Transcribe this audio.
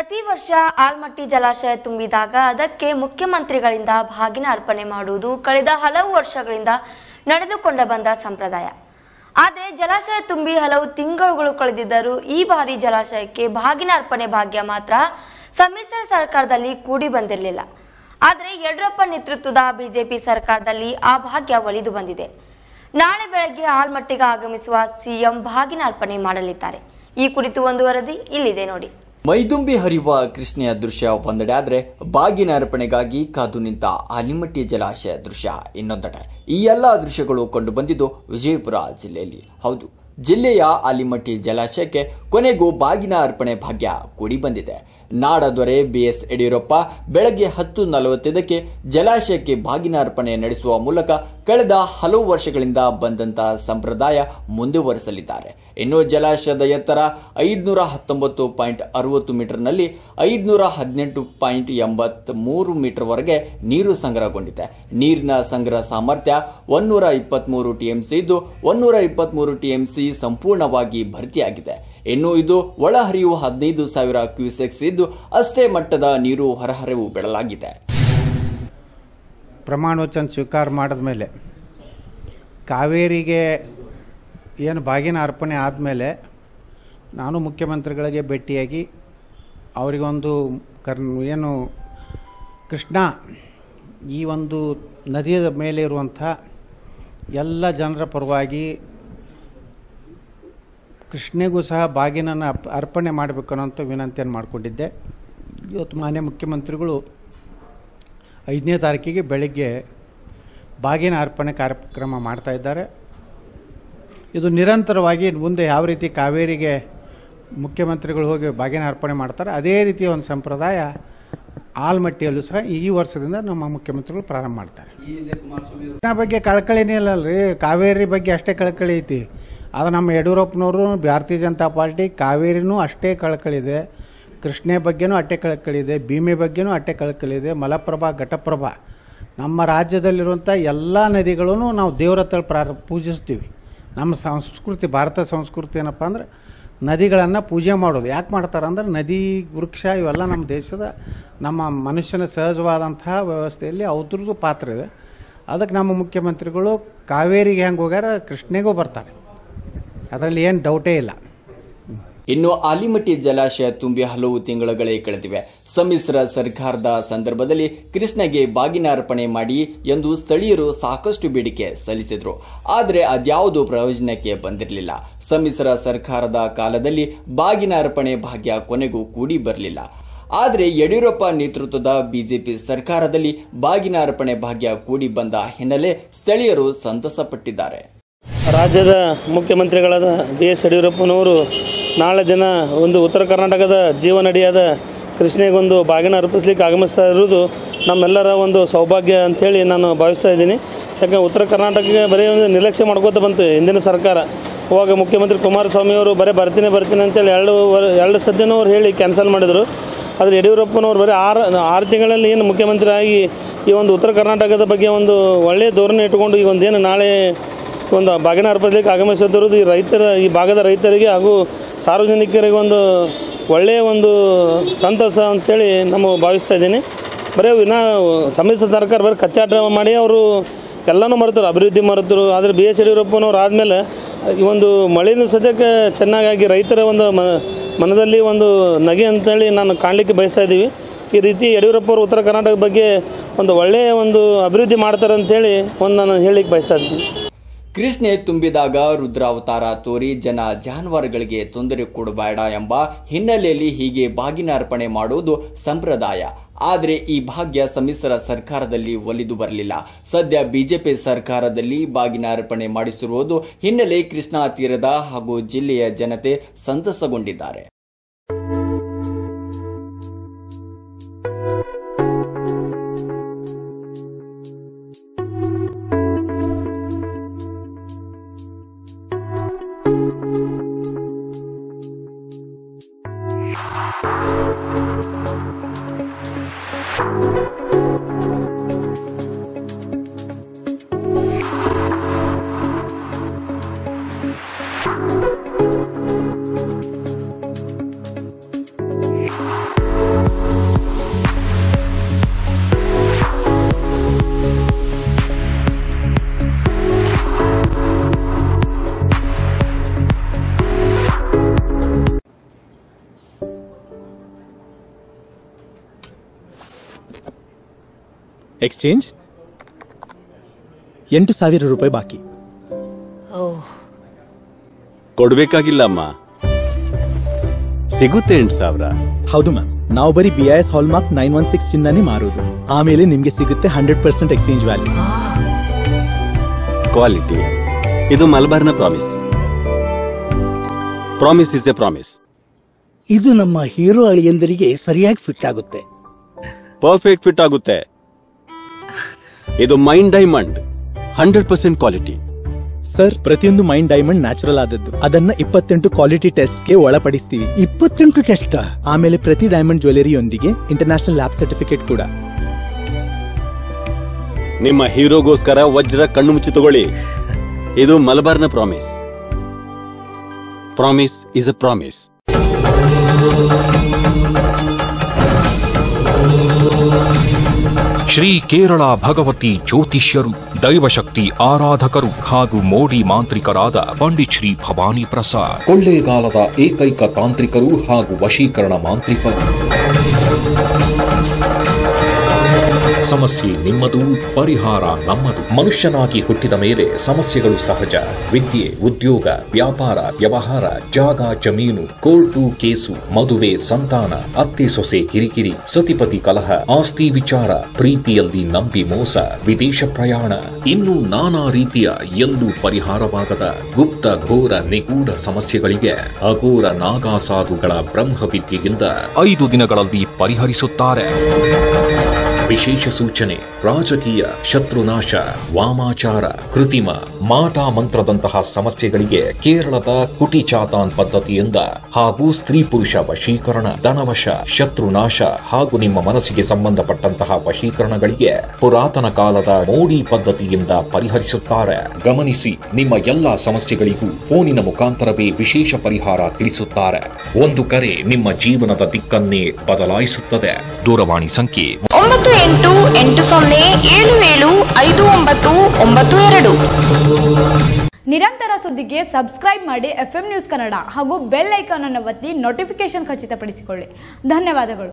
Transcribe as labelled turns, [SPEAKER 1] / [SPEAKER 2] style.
[SPEAKER 1] ಪ್ರತಿ ವರ್ಷ ಆಲ್ಮಟ್ಟಿ ಜಲಾಶಯ ತುಂಬಿದಾಗ ಅದಕ್ಕೆ ಮುಖ್ಯಮಂತ್ರಿಗಳಿಂದ ಬಾಗಿನ ಅರ್ಪಣೆ ಮಾಡುವುದು ಕಳೆದ ಹಲವು ವರ್ಷಗಳಿಂದ ನಡೆದುಕೊಂಡ ಬಂದ ಸಂಪ್ರದಾಯ ಆದರೆ ಜಲಾಶಯ ತುಂಬಿ ಹಲವು ತಿಂಗಳುಗಳು ಕಳೆದಿದ್ದರೂ ಈ ಬಾರಿ ಜಲಾಶಯಕ್ಕೆ ಬಾಗಿನ ಅರ್ಪಣೆ ಭಾಗ್ಯ ಮಾತ್ರ ಸಮ್ಮಿಶ್ರ ಸರ್ಕಾರದಲ್ಲಿ ಕೂಡಿ ಬಂದಿರಲಿಲ್ಲ ಆದರೆ ಯಡಿಯೂರಪ್ಪ ನೇತೃತ್ವದ ಬಿಜೆಪಿ ಸರ್ಕಾರದಲ್ಲಿ ಆ ಭಾಗ್ಯ ಒಲಿದು ಬಂದಿದೆ ನಾಳೆ ಬೆಳಗ್ಗೆ ಆಲ್ಮಟ್ಟಿಗೆ ಆಗಮಿಸುವ ಸಿಎಂ ಬಾಗಿನ ಅರ್ಪಣೆ ಮಾಡಲಿದ್ದಾರೆ ಈ ಕುರಿತು ಒಂದು ವರದಿ ಇಲ್ಲಿದೆ ನೋಡಿ
[SPEAKER 2] ಮೈದುಂಬಿ ಹರಿಯುವ ಕೃಷ್ಣೆಯ ದೃಶ್ಯ ಒಂದೆಡೆ ಆದ್ರೆ ಬಾಗಿನ ಅರ್ಪಣೆಗಾಗಿ ಕಾದು ನಿಂತ ಆಲಿಮಟ್ಟಿ ಜಲಾಶಯ ದೃಶ್ಯ ಇನ್ನೊಂದೆಡೆ ಈ ಎಲ್ಲಾ ದೃಶ್ಯಗಳು ಕಂಡು ಬಂದಿದ್ದು ವಿಜಯಪುರ ಜಿಲ್ಲೆಯಲ್ಲಿ ಹೌದು ಜಿಲ್ಲೆಯ ಆಲಿಮಟ್ಟಿ ಜಲಾಶಯಕ್ಕೆ ಕೊನೆಗೂ ಬಾಗಿನ ಅರ್ಪಣೆ ಭಾಗ್ಯ ಕೂಡಿ ಬಂದಿದೆ ನಾಡ ದೊರೆ ಬಿಎಸ್ ಯಡಿಯೂರಪ್ಪ ಬೆಳಗ್ಗೆ ಹತ್ತು ನಲವತ್ತೈದಕ್ಕೆ ಜಲಾಶಯಕ್ಕೆ ಬಾಗಿನ ಅರ್ಪಣೆ ನಡೆಸುವ ಮೂಲಕ ಕಳೆದ ಹಲವು ವರ್ಷಗಳಿಂದ ಬಂದಂತ ಸಂಪ್ರದಾಯ ಮುಂದುವರೆಸಲಿದ್ದಾರೆ ಇನ್ನು ಜಲಾಶಯದ ಎತ್ತರ ಐದುನೂರ ಹತ್ತೊಂಬತ್ತು ಪಾಯಿಂಟ್ ಅರವತ್ತು ಮೀಟರ್ನಲ್ಲಿ ಐದುನೂರ ಹದಿನೆಂಟು ಪಾಯಿಂಟ್ ಎಂಬತ್ ಮೂರು ಮೀಟರ್ವರೆಗೆ ನೀರು ಸಂಗ್ರಹಗೊಂಡಿದೆ ನೀರಿನ ಸಂಗ್ರಹ ಸಾಮರ್ಥ್ಯ ಒನ್ನೂರ ಇಪ್ಪತ್ಮೂರು ಟಿಎಂಸಿ ಇದ್ದು ಒನ್ನೂರ ಇಪ್ಪತ್ಮೂರು ಟಿಎಂಸಿ ಸಂಪೂರ್ಣವಾಗಿ ಭರ್ತಿಯಾಗಿದೆ ಇನ್ನು ಇದು ಒಳಹರಿವು ಹದಿನೈದು ಸಾವಿರ ಕ್ಯೂಸೆಕ್ಸ್ ಇದ್ದು ಅಷ್ಟೇ ಮಟ್ಟದ ನೀರು ಹೊರಹರಿವು ಬಿಡಲಾಗಿದೆ
[SPEAKER 3] ಪ್ರಮಾಣ ವಚನ ಸ್ವೀಕಾರ ಮಾಡಿದ ಮೇಲೆ ಕಾವೇರಿಗೆ ಏನು ಬಾಗಿನ ಅರ್ಪಣೆ ಆದಮೇಲೆ ನಾನು ಮುಖ್ಯಮಂತ್ರಿಗಳಿಗೆ ಭೇಟಿಯಾಗಿ ಅವರಿಗೊಂದು ಕರ್ ಏನು ಕೃಷ್ಣ ಈ ಒಂದು ನದಿಯ ಮೇಲೆ ಇರುವಂಥ ಎಲ್ಲ ಜನರ ಪರವಾಗಿ ಕೃಷ್ಣೆಗೂ ಸಹ ಬಾಗಿನನ್ನು ಅಪ್ ಅರ್ಪಣೆ ಮಾಡಬೇಕು ಅನ್ನೋಂಥ ವಿನಂತಿಯನ್ನು ಮಾಡಿಕೊಂಡಿದ್ದೆ ಇವತ್ತು ಮಾನ್ಯ ಮುಖ್ಯಮಂತ್ರಿಗಳು ಐದನೇ ತಾರೀಕಿಗೆ ಬೆಳಗ್ಗೆ ಬಾಗಿನ ಅರ್ಪಣೆ ಕಾರ್ಯಕ್ರಮ ಮಾಡ್ತಾ ಇದ್ದಾರೆ ಇದು ನಿರಂತರವಾಗಿ ಮುಂದೆ ಯಾವ ರೀತಿ ಕಾವೇರಿಗೆ ಮುಖ್ಯಮಂತ್ರಿಗಳು ಹೋಗಿ ಬಾಗಿನ ಅರ್ಪಣೆ ಮಾಡ್ತಾರೆ ಅದೇ ರೀತಿಯ ಒಂದು ಸಂಪ್ರದಾಯ ಆಲ್ಮಟ್ಟಿಯಲ್ಲೂ ಸಹ ಈ ವರ್ಷದಿಂದ ನಮ್ಮ ಮುಖ್ಯಮಂತ್ರಿಗಳು ಪ್ರಾರಂಭ ಮಾಡ್ತಾರೆ ಕೃಷ್ಣ ಬಗ್ಗೆ ಕಳಕಳಿನೇ ಇಲ್ಲಲ್ರಿ ಕಾವೇರಿ ಬಗ್ಗೆ ಅಷ್ಟೇ ಕಳಕಳಿ ಐತಿ ಅದು ನಮ್ಮ ಯಡಿಯೂರಪ್ಪನವರು ಭಾರತೀಯ ಜನತಾ ಪಾರ್ಟಿ ಕಾವೇರಿನೂ ಅಷ್ಟೇ ಕಳಕಳಿದೆ ಕೃಷ್ಣೆ ಬಗ್ಗೆನೂ ಅಟ್ಟೆ ಕಳಕಳಿದೆ ಭೀಮೆ ಬಗ್ಗೆನೂ ಅಟ್ಟೆ ಕಳಕಳಿದೆ ಮಲಪ್ರಭಾ ಘಟಪ್ರಭಾ ನಮ್ಮ ರಾಜ್ಯದಲ್ಲಿರುವಂಥ ಎಲ್ಲ ನದಿಗಳನ್ನು ನಾವು ದೇವರ ಹತ್ರ ಪ್ರಾರ ಪೂಜಿಸ್ತೀವಿ ನಮ್ಮ ಸಂಸ್ಕೃತಿ ಭಾರತ ಸಂಸ್ಕೃತಿ ಏನಪ್ಪ ಅಂದ್ರೆ ನದಿಗಳನ್ನು ಪೂಜೆ ಮಾಡೋದು ಯಾಕೆ ಮಾಡ್ತಾರೆ ಅಂದ್ರೆ ನದಿ ವೃಕ್ಷ ಇವೆಲ್ಲ ನಮ್ಮ ದೇಶದ ನಮ್ಮ ಮನುಷ್ಯನ ಸಹಜವಾದಂತಹ ವ್ಯವಸ್ಥೆಯಲ್ಲಿ ಅವ್ರದ್ದು ಪಾತ್ರ ಇದೆ ಅದಕ್ಕೆ ನಮ್ಮ ಮುಖ್ಯಮಂತ್ರಿಗಳು ಕಾವೇರಿಗೆ ಹೆಂಗೆ ಹೋಗ್ಯಾರ ಕೃಷ್ಣೆಗೂ ಬರ್ತಾರೆ ಅದರಲ್ಲಿ ಏನು ಡೌಟೇ ಇಲ್ಲ
[SPEAKER 2] ಇನ್ನು ಆಲಿಮಟ್ಟಿ ಜಲಾಶಯ ತುಂಬಿ ಹಲವು ತಿಂಗಳುಗಳೇ ಕಳೆದಿವೆ ಸಮ್ಮಿಶ್ರ ಸರ್ಕಾರದ ಸಂದರ್ಭದಲ್ಲಿ ಕೃಷ್ಣಗೆ ಬಾಗಿನ ಅರ್ಪಣೆ ಮಾಡಿ ಎಂದು ಸ್ಥಳೀಯರು ಸಾಕಷ್ಟು ಬೇಡಿಕೆ ಸಲ್ಲಿಸಿದ್ರು ಆದರೆ ಅದ್ಯಾವುದು ಪ್ರಯೋಜನಕ್ಕೆ ಬಂದಿರಲಿಲ್ಲ ಸಮ್ಮಿಶ್ರ ಸರ್ಕಾರದ ಕಾಲದಲ್ಲಿ ಬಾಗಿನ ಅರ್ಪಣೆ ಭಾಗ್ಯ ಕೊನೆಗೂ ಕೂಡಿ ಬರಲಿಲ್ಲ ಆದರೆ ಯಡಿಯೂರಪ್ಪ ನೇತೃತ್ವದ ಬಿಜೆಪಿ ಸರ್ಕಾರದಲ್ಲಿ ಬಾಗಿನ ಅರ್ಪಣೆ ಭಾಗ್ಯ ಕೂಡಿ ಬಂದ ಹಿನ್ನೆಲೆ ಸ್ಥಳೀಯರು ಸಂತಸಪಟ್ಟಿದ್ದಾರೆ
[SPEAKER 4] ರಾಜ್ಯದ ಮುಖ್ಯಮಂತ್ರಿಗಳಾದ ಬಿ ಎಸ್ ಯಡಿಯೂರಪ್ಪನವರು ನಾಳೆ ದಿನ ಒಂದು ಉತ್ತರ ಕರ್ನಾಟಕದ ಜೀವನಡಿಯಾದ ಕೃಷ್ಣೆಗೊಂದು ಬಾಗಿನ ಅರ್ಪಿಸ್ಲಿಕ್ಕೆ ಆಗಮಿಸ್ತಾ ಇರುವುದು ನಮ್ಮೆಲ್ಲರ ಒಂದು ಸೌಭಾಗ್ಯ ಅಂಥೇಳಿ ನಾನು ಭಾವಿಸ್ತಾ ಇದ್ದೀನಿ ಯಾಕಂದ್ರೆ ಉತ್ತರ ಕರ್ನಾಟಕಕ್ಕೆ ಬರೀ ಒಂದು ನಿರ್ಲಕ್ಷ್ಯ ಮಾಡ್ಕೋತ ಬಂತು ಹಿಂದಿನ ಸರ್ಕಾರ ಅವಾಗ ಮುಖ್ಯಮಂತ್ರಿ ಕುಮಾರಸ್ವಾಮಿ ಅವರು ಬರೀ ಬರ್ತೀನಿ ಬರ್ತೀನಿ ಅಂತೇಳಿ ಎರಡು ವರ್ ಎರಡು ಸದ್ಯನೂ ಅವ್ರು ಹೇಳಿ ಕ್ಯಾನ್ಸಲ್ ಮಾಡಿದರು ಆದರೆ ಯಡಿಯೂರಪ್ಪನವರು ಬರೀ ಆರು ಆರು ತಿಂಗಳಲ್ಲಿ ಏನು ಮುಖ್ಯಮಂತ್ರಿ ಆಗಿ ಈ ಒಂದು ಉತ್ತರ ಕರ್ನಾಟಕದ ಬಗ್ಗೆ ಒಂದು ಒಳ್ಳೆಯ ಧೋರಣೆ ಇಟ್ಟುಕೊಂಡು ಈ ಒಂದೇನು ನಾಳೆ ಒಂದು ಬಾಗಿನ ಅರ್ಪಿಸಲಿಕ್ಕೆ ಆಗಮಿಸುತ್ತಿರುವುದು ಈ ರೈತರ ಈ ಭಾಗದ ರೈತರಿಗೆ ಹಾಗೂ ಸಾರ್ವಜನಿಕರಿಗೆ ಒಂದು ಒಳ್ಳೆಯ ಒಂದು ಸಂತಸ ಅಂತೇಳಿ ನಮ್ಮ ಭಾವಿಸ್ತಾ ಇದ್ದೀನಿ ಬರೀ ವಿನಾ ಸಮ್ಮಿಶ್ರ ಸರ್ಕಾರ ಬರೀ ಕಚ್ಚಾಟ ಮಾಡಿ ಅವರು ಎಲ್ಲನೂ ಮರೆತರು ಅಭಿವೃದ್ಧಿ ಮರೆತರು ಆದರೆ ಬಿ ಎಸ್ ಯಡಿಯೂರಪ್ಪನವ್ರು ಆದಮೇಲೆ ಈ ಒಂದು ಮಳೆನೂ ಸದ್ಯಕ್ಕೆ ಚೆನ್ನಾಗಾಗಿ ರೈತರ ಒಂದು ಮ ಮನದಲ್ಲಿ ಒಂದು ನಗೆ ಅಂತೇಳಿ ನಾನು ಕಾಣಲಿಕ್ಕೆ ಬಯಸ್ತಾ ಇದ್ದೀವಿ ಈ ರೀತಿ ಯಡಿಯೂರಪ್ಪ ಅವರು ಉತ್ತರ ಕರ್ನಾಟಕದ ಬಗ್ಗೆ ಒಂದು ಒಳ್ಳೆಯ ಒಂದು ಅಭಿವೃದ್ಧಿ ಮಾಡ್ತಾರೆ ಅಂತೇಳಿ ಒಂದು ನಾನು ಹೇಳಲಿಕ್ಕೆ ಬಯಸ್ತಾ ಇದ್ದೀನಿ
[SPEAKER 2] ಕೃಷ್ಣೆ ತುಂಬಿದಾಗ ರುದ್ರಾವತಾರ ತೋರಿ ಜನ ಜಾನುವಾರುಗಳಿಗೆ ತೊಂದರೆ ಕೊಡಬೇಡ ಎಂಬ ಹಿನ್ನೆಲೆಯಲ್ಲಿ ಹೀಗೆ ಬಾಗಿನ ಅರ್ಪಣೆ ಮಾಡುವುದು ಸಂಪ್ರದಾಯ ಆದರೆ ಈ ಭಾಗ್ಯ ಸಮ್ಮಿಶ್ರ ಸರ್ಕಾರದಲ್ಲಿ ಒಲಿದು ಬರಲಿಲ್ಲ ಸದ್ಯ ಬಿಜೆಪಿ ಸರ್ಕಾರದಲ್ಲಿ ಬಾಗಿನ ಅರ್ಪಣೆ ಮಾಡಿಸಿರುವುದು ಹಿನ್ನೆಲೆ ಕೃಷ್ಣಾ ತೀರದ ಹಾಗೂ ಜಿಲ್ಲೆಯ ಜನತೆ ಸಂತಸಗೊಂಡಿದ್ದಾರೆ
[SPEAKER 5] ಎಕ್ಸ್ಚೇಂಜ್ ಎಂಟು ಸಾವಿರ ರೂಪಾಯಿ ಬಾಕಿ
[SPEAKER 6] ಕೊಡ್ಬೇಕಾಗಿಲ್ಲ ಅಮ್ಮ ಸಿಗುತ್ತೆ ಎಂಟು ಸಾವಿರ
[SPEAKER 5] ಹೌದು ಮ್ಯಾಮ್ ನಾವು ಬರೀ B I S hallmark nine one six ಚಿನ್ನನೇ ಮಾರೋದು ಆಮೇಲೆ ನಿಮ್ಗೆ ಸಿಗುತ್ತೆ hundred percent exchange value
[SPEAKER 6] quality ಇದು ಮಲಬಾರ್ನ promise promise is a promise
[SPEAKER 7] ಇದು ನಮ್ಮ ಹೀರೋ ಅಳಿಯಂದರಿಗೆ ಸರಿಯಾಗಿ ಫಿಟ್ ಆಗುತ್ತೆ
[SPEAKER 6] ಪರ್ಫೆಕ್ಟ್ ಫಿಟ್ ಆಗುತ್ತೆ ಇದು mined diamond hundred percent quality
[SPEAKER 5] sir ಪ್ರತಿಯೊಂದು ಮೈಂಡ್ ಡೈಮಂಡ್ ನ್ಯಾಚುರಲ್ ಆದದ್ದು ಅದನ್ನ ಇಪ್ಪತ್ತೆಂಟು ಕ್ವಾಲಿಟಿ ಟೆಸ್ಟ್ಗೆ ಒಳಪಡಿಸ್ತೀವಿ
[SPEAKER 7] ಇಪ್ಪತ್ತೆಂಟು ಟೆಸ್ಟ್
[SPEAKER 5] ಆಮೇಲೆ ಪ್ರತಿ ಡೈಮಂಡ್ ಜ್ಯುವೆಲರಿಯೊಂದಿಗೆ ಇಂಟರ್ನ್ಯಾಷನಲ್ ಲ್ಯಾಬ್ ಸರ್ಟಿಫಿಕೇಟ್ ಕೂಡ
[SPEAKER 6] ನಿಮ್ಮ ಹೀರೋಗೋಸ್ಕರ ವಜ್ರ ಕಣ್ಣು ಮುಚ್ಚಿ ತಗೊಳ್ಳಿ ಇದು ಮಲಬಾರ್ನ promise promise is a promise
[SPEAKER 8] Shri Kerala Bhagavathi ಜ್ಯೋತಿಷ್ಯರು ದೈವಶಕ್ತಿ ಆರಾಧಕರು ಹಾಗೂ ಮೋಡಿ ಮಾಂತ್ರಿಕರಾದ ಪಂಡಿತ್ ಶ್ರೀ ಭವಾನಿ ಪ್ರಸಾದ್ ಕೊಳ್ಳೇಗಾಲದ ಏಕೈಕ ತಾಂತ್ರಿಕರು ಹಾಗೂ ವಶೀಕರಣ ಮಾಂತ್ರಿಕರು ಸಮಸ್ಯೆ ನಿಮ್ಮದು ಪರಿಹಾರ ನಮ್ಮದು ಮನುಷ್ಯನಾಗಿ ಹುಟ್ಟಿದ ಮೇಲೆ ಸಮಸ್ಯೆಗಳು ಸಹಜ ವಿದ್ಯೆ ಉದ್ಯೋಗ ವ್ಯಾಪಾರ ವ್ಯವಹಾರ ಜಾಗ ಜಮೀನು ಕೋರ್ಟು ಕೇಸು ಮದುವೆ ಸಂತಾನ ಅತ್ತೆ ಸೊಸೆ ಕಿರಿಕಿರಿ ಸತಿಪತಿ ಕಲಹ ಆಸ್ತಿ ವಿಚಾರ ಪ್ರೀತಿಯಲ್ಲಿ ನಂಬಿ ಮೋಸ ವಿದೇಶ ಪ್ರಯಾಣ ಇನ್ನು ನಾನಾ ರೀತಿಯ ಎಂದು ಪರಿಹಾರವಾಗದ ಗುಪ್ತ ಘೋರ ನಿಗೂಢ ಸಮಸ್ಯೆಗಳಿಗೆ ಅಘೋರ ನಾಗಾಸಾಧುಗಳ ಬ್ರಹ್ಮವಿದ್ಯೆಯಿಂದ ಐದು ದಿನಗಳಲ್ಲಿ ಪರಿಹರಿಸುತ್ತಾರೆ ವಿಶೇಷ ಸೂಚನೆ ರಾಜಕೀಯ ಶತ್ರುನಾಶ ವಾಮಾಚಾರ ಕೃತಿಮ ಮಾಟ ಮಂತ್ರದಂತಹ ಸಮಸ್ಯೆಗಳಿಗೆ ಕೇರಳದ ಕುಟಿ ಚಾತಾನ್ ಪದ್ಧತಿಯಿಂದ ಹಾಗೂ ಸ್ತ್ರೀ ಪುರುಷ ವಶೀಕರಣ ಧನವಶ ಶತ್ರುನಾಶ ಹಾಗೂ ನಿಮ್ಮ ಮನಸ್ಸಿಗೆ ಸಂಬಂಧಪಟ್ಟಂತಹ ವಶೀಕರಣಗಳಿಗೆ ಪುರಾತನ ಕಾಲದ ಮೋಡಿ ಪದ್ಧತಿಯಿಂದ ಪರಿಹರಿಸುತ್ತಾರೆ ಗಮನಿಸಿ ನಿಮ್ಮ ಎಲ್ಲಾ ಸಮಸ್ಯೆಗಳಿಗೂ ಫೋನಿನ ಮುಖಾಂತರವೇ ವಿಶೇಷ ಪರಿಹಾರ ತಿಳಿಸುತ್ತಾರೆ ಒಂದು ಕರೆ ನಿಮ್ಮ ಜೀವನದ ದಿಕ್ಕನ್ನೇ ಬದಲಾಯಿಸುತ್ತದೆ ದೂರವಾಣಿ ಸಂಖ್ಯೆ
[SPEAKER 9] ಒಂಬತ್ತು ಎಂಟು ಎಂಟು ಸೊನ್ನೆ ಏಳು ಏಳು ಐದು ಒಂಬತ್ತು ಒಂಬತ್ತು ಎರಡು
[SPEAKER 10] ನಿರಂತರ ಸುದ್ದಿಗೆ ಸಬ್ಸ್ಕ್ರೈಬ್ ಮಾಡಿ ಎಫ್ ನ್ಯೂಸ್ ಕನ್ನಡ ಹಾಗೂ ಬೆಲ್ ಐಕಾನ್ ಅನ್ನು ಒತ್ತಿ ನೋಟಿಫಿಕೇಶನ್ ಖಚಿತಪಡಿಸಿಕೊಳ್ಳಿ ಧನ್ಯವಾದಗಳು